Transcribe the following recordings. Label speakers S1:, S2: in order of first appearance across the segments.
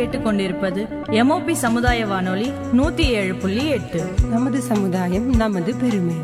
S1: கேட்டுக்கொண்டிருப்பது எம்ஓபி சமுதாய வானொலி நூத்தி ஏழு புள்ளி எட்டு
S2: நமது சமுதாயம் நமது பெருமை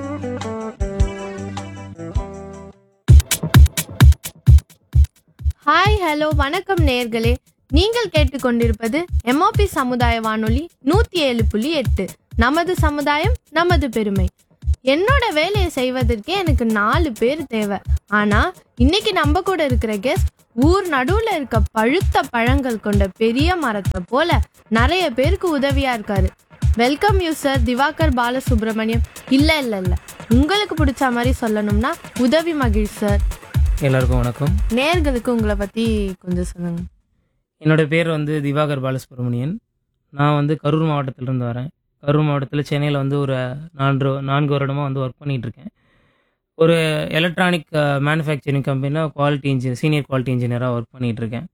S3: ஹாய் ஹலோ வணக்கம் நேர்களே நீங்கள் கேட்டுக்கொண்டிருப்பது எம்ஓபி சமுதாய வானொலி நூத்தி ஏழு புள்ளி எட்டு நமது சமுதாயம் நமது பெருமை என்னோட வேலையை செய்வதற்கே எனக்கு நாலு பேர் தேவை ஆனா இன்னைக்கு நம்ம கூட இருக்கிற கெஸ்ட் ஊர் நடுவுல இருக்க பழுத்த பழங்கள் கொண்ட பெரிய மரத்தை போல நிறைய பேருக்கு உதவியா இருக்காரு welcome you sir Diwakar Balasubramaniam இல்ல இல்ல இல்ல உங்களுக்கு பிடிச்ச மாதிரி சொல்லணும்னா உதவி மகிழ் சார்
S4: எல்லாருக்கும் வணக்கம்
S3: நேர்களுக்கு உங்களை பத்தி கொஞ்சம் சொல்லுங்க
S4: என்னோட பேர் வந்து திவாகர் பாலசுப்ரமணியன் நான் வந்து கரூர் மாவட்டத்திலிருந்து வரேன் கரூர் மாவட்டத்தில் சென்னையில் வந்து ஒரு நான்கு நான்கு வருடமாக வந்து ஒர்க் பண்ணிகிட்டு இருக்கேன் ஒரு எலக்ட்ரானிக் மேனுஃபேக்சரிங் கம்பெனியில் குவாலிட்டி இன்ஜினியர் சீனியர் குவாலிட்டி இன்ஜினியராக ஒர்க் பண்ணிகிட்டு இருக்கேன்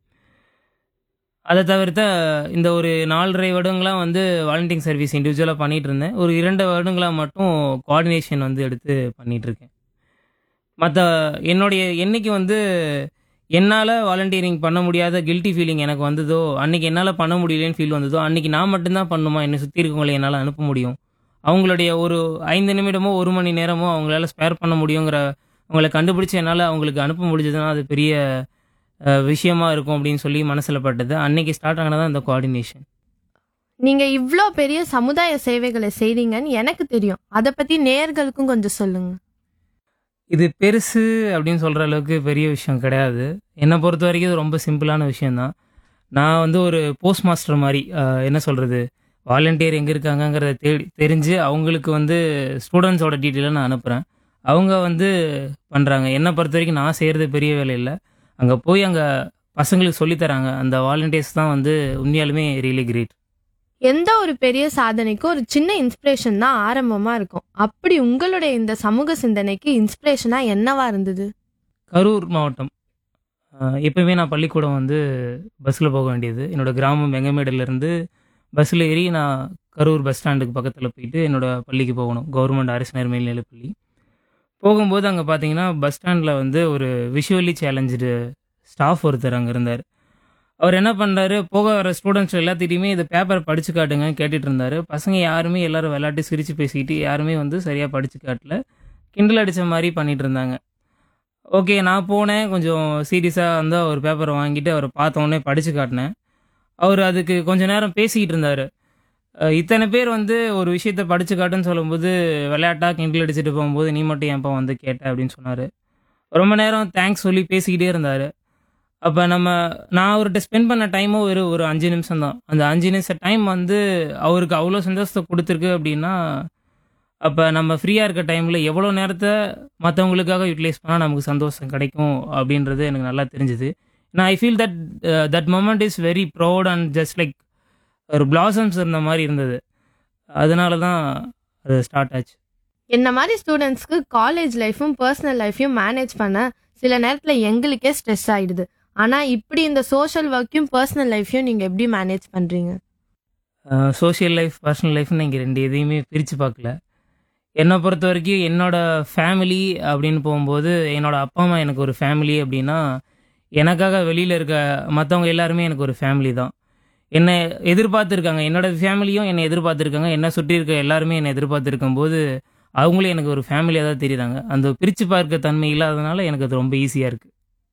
S4: அதை தவிர்த்த இந்த ஒரு நாலரை வருடங்களாக வந்து வாலண்டியர் சர்வீஸ் இண்டிவிஜுவலாக பண்ணிகிட்டு இருந்தேன் ஒரு இரண்டு வருடங்களாக மட்டும் கோஆர்டினேஷன் வந்து எடுத்து பண்ணிகிட்டு இருக்கேன் மற்ற என்னுடைய என்னைக்கு வந்து என்னால் வாலண்டியரிங் பண்ண முடியாத கில்ட்டி ஃபீலிங் எனக்கு வந்ததோ அன்னைக்கு என்னால் பண்ண முடியலன்னு ஃபீல் வந்ததோ அன்னைக்கு நான் மட்டும்தான் பண்ணுமா என்னை சுற்றி இருக்கவங்களை என்னால் அனுப்ப முடியும் அவங்களுடைய ஒரு ஐந்து நிமிடமோ ஒரு மணி நேரமோ அவங்களால ஸ்பேர் பண்ண முடியுங்கிற அவங்கள கண்டுபிடிச்சி என்னால் அவங்களுக்கு அனுப்ப முடிஞ்சதுன்னா அது பெரிய அஹ், விஷயமா இருக்கும் அப்படின்னு சொல்லி மனசில் பட்டது அன்னைக்கு ஸ்டார்ட் ஆனதான் இந்த கோஆர்டினேஷன்
S3: நீங்க இவ்ளோ பெரிய சமுதாய சேவைகளை செய்றீங்கன்னு எனக்கு தெரியும் அதை பத்தி நேர்களுக்கும் கொஞ்சம் சொல்லுங்க
S4: இது பெருசு அப்படின்னு சொல்கிற அளவுக்கு பெரிய விஷயம் கிடையாது என்னை பொறுத்த வரைக்கும் இது ரொம்ப சிம்பிளான விஷயந்தான் நான் வந்து ஒரு போஸ்ட் மாஸ்டர் மாதிரி ஆஹ், என்ன சொல்கிறது வாலண்டியர் எங்கே இருக்காங்கங்கிறத தேடி தெரிஞ்சு அவங்களுக்கு வந்து ஸ்டூடெண்ட்ஸோட டீட்டெயிலை நான் அனுப்புகிறேன் அவங்க வந்து பண்ணுறாங்க என்னை பொறுத்த வரைக்கும் நான் செய்கிறது பெரிய வேலை இல்லை அங்கே போய் அங்கே பசங்களுக்கு சொல்லித் தராங்க அந்த வாலண்டியர்ஸ் தான் வந்து உண்மையாலுமே ரியலி கிரேட்
S3: எந்த ஒரு பெரிய சாதனைக்கும் ஒரு சின்ன இன்ஸ்பிரேஷன் தான் ஆரம்பமா இருக்கும் அப்படி உங்களுடைய இந்த சமூக சிந்தனைக்கு இன்ஸ்பிரேஷனா என்னவா இருந்தது
S4: கரூர் மாவட்டம் ஆஹ் எப்பவுமே நான் பள்ளிக்கூடம் வந்து பஸ்ஸில் போக வேண்டியது என்னோட கிராமம் வெங்கமேடுலேருந்து பஸ்ஸில் ஏறி நான் கரூர் பஸ் ஸ்டாண்டுக்கு பக்கத்தில் போயிட்டு என்னோட பள்ளிக்கு போகணும் கவர்மெண்ட் அரசு நேர் மேல்நிலைப் பள்ளி போகும்போது அங்கே பார்த்தீங்கன்னா பஸ் ஸ்டாண்டில் வந்து ஒரு விஷுவலி சேலஞ்சு ஸ்டாஃப் ஒருத்தர் அங்கே இருந்தார் அவர் என்ன பண்ணுறாரு போக வர ஸ்டூடெண்ட்ஸ் எல்லாத்திட்டையுமே இந்த பேப்பரை படித்து காட்டுங்கன்னு கேட்டுட்டு இருந்தார் பசங்க யாருமே எல்லாரும் விளையாட்டு சிரித்து பேசிக்கிட்டு யாருமே வந்து சரியாக படித்து காட்டல கிண்டல் அடித்த மாதிரி பண்ணிட்டு இருந்தாங்க ஓகே நான் போனேன் கொஞ்சம் சீரியஸாக வந்து அவர் பேப்பரை வாங்கிட்டு அவரை பார்த்த உடனே படித்து காட்டினேன் அவர் அதுக்கு கொஞ்ச நேரம் பேசிக்கிட்டு இருந்தார் இத்தனை பேர் வந்து ஒரு விஷயத்த படித்து காட்டுன்னு சொல்லும்போது விளையாட்டாக கிண்டல் அடிச்சுட்டு போகும்போது நீ மட்டும் ஏன்ப்பா வந்து கேட்ட அப்படின்னு சொன்னார் ரொம்ப நேரம் தேங்க்ஸ் சொல்லி பேசிக்கிட்டே இருந்தார் அப்போ நம்ம நான் அவர்கிட்ட ஸ்பெண்ட் பண்ண டைமும் ஒரு ஒரு அஞ்சு நிமிஷம் தான் அந்த அஞ்சு நிமிஷம் டைம் வந்து அவருக்கு அவ்வளோ சந்தோஷத்தை கொடுத்துருக்கு அப்படின்னா அப்போ நம்ம ஃப்ரீயாக இருக்க டைமில் எவ்வளோ நேரத்தை மற்றவங்களுக்காக யூட்டிலைஸ் பண்ணால் நமக்கு சந்தோஷம் கிடைக்கும் அப்படின்றது எனக்கு நல்லா தெரிஞ்சுது நான் I feel that that moment is very proud and just like ஒரு பிளாசம்ஸ் இருந்த மாதிரி இருந்தது அதனால தான் அது ஸ்டார்ட் ஆச்சு
S3: என்ன மாதிரி ஸ்டூடெண்ட்ஸ்க்கு காலேஜ் லைஃபும் பர்சனல் லைஃபையும் மேனேஜ் பண்ண சில நேரத்துல எங்களுக்கே ஸ்ட்ரெஸ் ஆயிடுது ஆனா இப்படி இந்த சோஷியல் ஒர்க்கையும் பர்சனல் லைஃபையும் நீங்க எப்படி மேனேஜ் பண்றீங்க
S4: சோஷியல் லைஃப் பர்சனல் லைஃப்னு இங்கே ரெண்டு எதையுமே பிரித்து பார்க்கல என்னை பொறுத்த வரைக்கும் என்னோட ஃபேமிலி அப்படின்னு போகும்போது என்னோட அப்பா அம்மா எனக்கு ஒரு ஃபேமிலி அப்படின்னா எனக்காக வெளியில் இருக்க மற்றவங்க எல்லாருமே எனக்கு ஒரு ஃபேமிலி தான் என்னை எதிர்பார்த்துருக்காங்க என்னோட ஃபேமிலியும் என்னை எதிர்பார்த்துருக்காங்க என்னை சுற்றி இருக்க எல்லாருமே என்னை எதிர்பார்த்துருக்கும் போது அவங்களும் எனக்கு ஒரு ஃபேமிலியாக தான் தெரியுறாங்க அந்த பிரித்து பார்க்க தன்மை இல்லாதனால எனக்கு அது ரொம்ப ஈஸியாக இருக்குது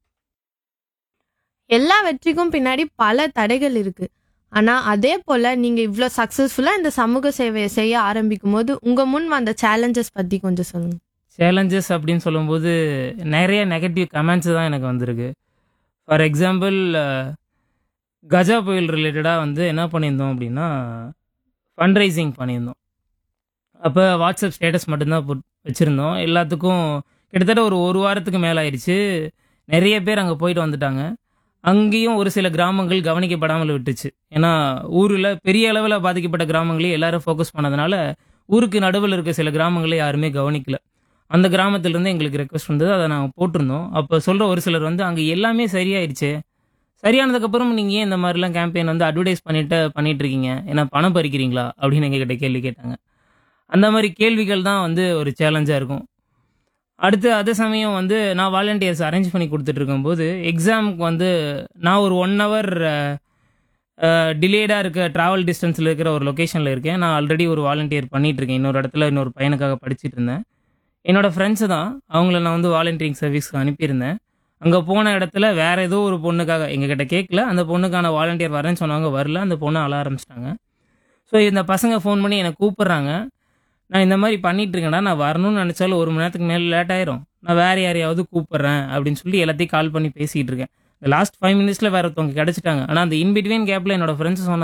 S3: எல்லா வெற்றிக்கும் பின்னாடி பல தடைகள் இருக்கு ஆனா அதே போல நீங்க இவ்ளோ சக்சஸ்ஃபுல்லா இந்த சமூக சேவையை செய்ய ஆரம்பிக்கும் போது உங்க முன் வந்த சேலஞ்சஸ் பத்தி கொஞ்சம் சொல்லுங்க
S4: சேலஞ்சஸ் அப்படின்னு சொல்லும்போது நிறைய நெகட்டிவ் கமெண்ட்ஸ் தான் எனக்கு வந்திருக்கு ஃபார் எக்ஸாம்பிள் கஜா புயல் ரிலேட்டடாக வந்து என்ன பண்ணியிருந்தோம் அப்படின்னா ஃபண்ட் ரைசிங் பண்ணியிருந்தோம் அப்போ வாட்ஸ்அப் ஸ்டேட்டஸ் மட்டும்தான் போட் வச்சுருந்தோம் எல்லாத்துக்கும் கிட்டத்தட்ட ஒரு ஒரு வாரத்துக்கு மேலே ஆயிடுச்சு நிறைய பேர் அங்கே போயிட்டு வந்துட்டாங்க அங்கேயும் ஒரு சில கிராமங்கள் கவனிக்கப்படாமல் விட்டுச்சு ஏன்னா ஊரில் பெரிய அளவில் பாதிக்கப்பட்ட கிராமங்களையும் எல்லாரும் ஃபோக்கஸ் பண்ணதுனால ஊருக்கு நடுவில் இருக்க சில கிராமங்களை யாருமே கவனிக்கல அந்த கிராமத்திலேருந்து எங்களுக்கு ரெக்வஸ்ட் வந்தது அதை நாங்கள் போட்டிருந்தோம் அப்போ சொல்கிற ஒரு சிலர் வந்து அங்கே எல்லாமே சரியாயிருச்சு சரியானதுக்கப்புறம் நீங்கள் ஏன் இந்த மாதிரிலாம் கேம்பெயின் வந்து அட்வர்டைஸ் பண்ணிட்டு பண்ணிட்டு இருக்கீங்க ஏன்னா பணம் பறிக்கிறீங்களா அப்படின்னு எங்ககிட்ட கேள்வி கேட்டாங்க அந்த மாதிரி கேள்விகள் தான் வந்து ஒரு சேலஞ்சாக இருக்கும் அடுத்து அதே சமயம் வந்து நான் வாலண்டியர்ஸ் அரேஞ்ச் பண்ணி கொடுத்துட்டு இருக்கும்போது எக்ஸாமுக்கு வந்து நான் ஒரு ஒன் ஹவர் டிலேடாக இருக்க ட்ராவல் டிஸ்டன்ஸில் இருக்கிற ஒரு லொக்கேஷனில் இருக்கேன் நான் ஆல்ரெடி ஒரு வாலண்டியர் பண்ணிட்டு இருக்கேன் இன்னொரு இடத்துல இன்னொரு பையனுக்காக படிச்சிட்டு இருந்தேன் என்னோட ஃப்ரெண்ட்ஸு தான் அவங்கள நான் வந்து வாலண்டியரிங் சர்வீஸ்க்கு அனுப்பியிருந்தேன் அங்கே போன இடத்துல வேற ஏதோ ஒரு பொண்ணுக்காக எங்ககிட்ட கேட்கல அந்த பொண்ணுக்கான வாலண்டியர் வரேன்னு சொன்னாங்க வரல அந்த பொண்ணு அழ ஆரம்பிச்சிட்டாங்க ஸோ இந்த பசங்க ஃபோன் பண்ணி என்னை கூப்பிட்றாங்க நான் இந்த மாதிரி பண்ணிட்டு இருக்கேன்டா நான் வரணும்னு நினச்சாலும் ஒரு மணி நேரத்துக்கு மேலே லேட் ஆயிரும் நான் வேற யாரையாவது கூப்பிட்றேன் அப்படின்னு சொல்லி எல்லாத்தையும் கால் பண்ணி பேசிகிட்டு இருக்கேன் லாஸ்ட் ஃபைவ் மினிட்ஸில் வேற ஒருத்தவங்க கிடச்சிட்டாங்க ஆனால் அந்த இன்பிட்வீன் கேப்பில் என்னோட ஃப்ரெண்ட்ஸ் சொன்ன